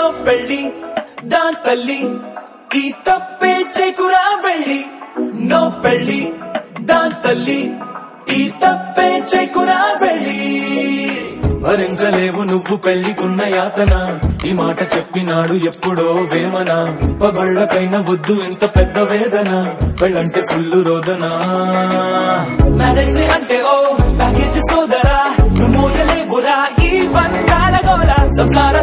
పెళ్ళి దాన్ తల్లి ఈ తప్పే చేకురా వెళ్ళి నో పెళ్ళి దాన్ తల్లి ఈ తప్పే చేకురా వెళ్ళి భరించలేవు నువ్వు పెళ్లికున్న యాతన ఈ మాట చెప్పినాడు ఎప్పుడో వేమన పగళ్ళకైనా వద్దు ఇంత పెద్ద వేదన పెళ్ళంటే ఫుల్లు రోదన మ్యారేజ్ అంటే ఓ ప్యాకేజ్ సోదరా నువ్వు మూడలేవురా ఈ బంగాల గోల సంసార